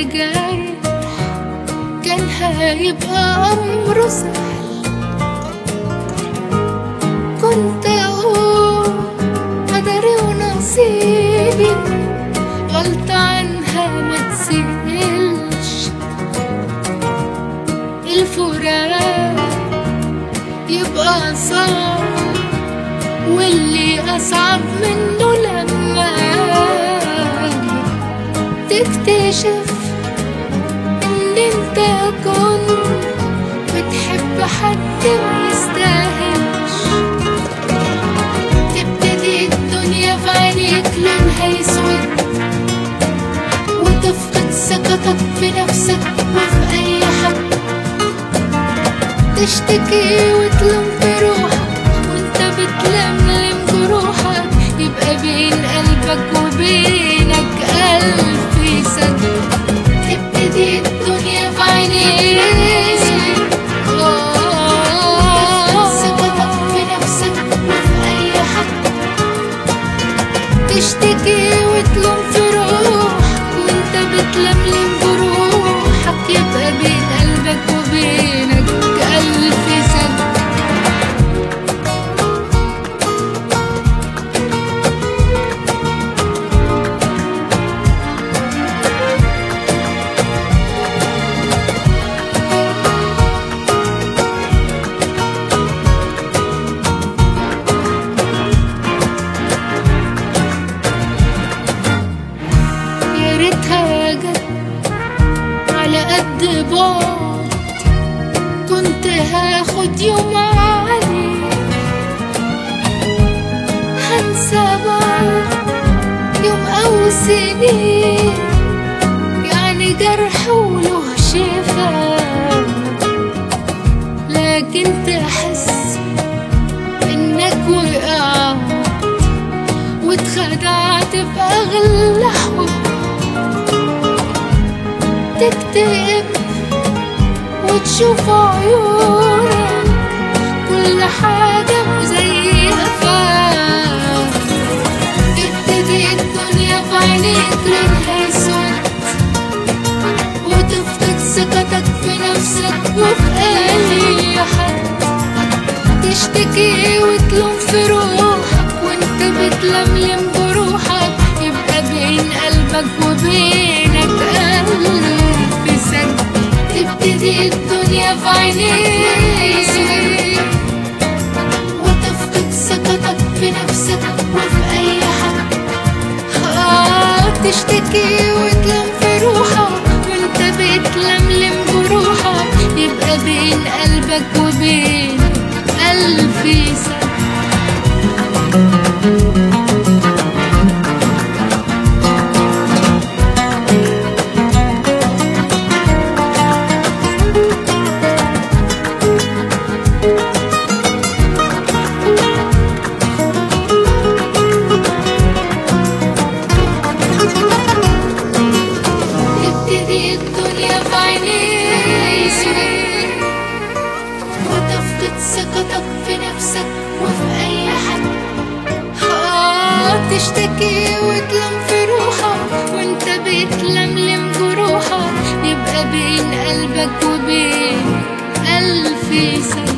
جرح كان هيبقى أمره سهل كنت أقول قدري ونصيبي غلطة عنها ما تسيلش الفراق يبقى صعب واللي أصعب منه لما تكتشف إن أنت كنت بتحب حد ما يستاهلش تبتدي الدنيا في عينيك لونها يسود وتفقد ثقتك في نفسك وفي أي حد تشتكي وتلوم في روحك وانت بتلملم جروحك يبقى بين قلبك وبينك ألف سد تبتدي الدنيا في عينيك آه، ثقتك في نفسك وفي أي حد تشتكي وتلوم في روحك وانت بتلملم جروحك يبقى بين قلبك وبينك ألف سد يا ريتها جت على قد بعد كنت هاخد يوم عليك هنسى بعد يوم أو سنين يعني جرح وله شفا لكن تحس إنك وقعت واتخدعت في أغلى حب تكتئب وتشوف عيونك كل حاجة مزيفة تبتدي الدنيا في عينيك لونها اسود وتفقد ثقتك في نفسك وفي أي حد تشتكي وتلوم في روحك وانت بتلملم جروحك يبقى بين قلبك وبينك ألف سد تبتدي الدنيا في عينيك وتفقد ثقتك في نفسك وفي أي حد آه تشتكي وتلوم في روحك وانت بتلملم جروحك يبقى بين قلبك وبينك ألف سنة تبتدي الدنيا في عينيك وتفقد ثقتك في نفسك وفي أي حد آه تشتكي وتلم في روحك وانت بتلملم جروحك يبقى بين قلبك وبين ألف سنة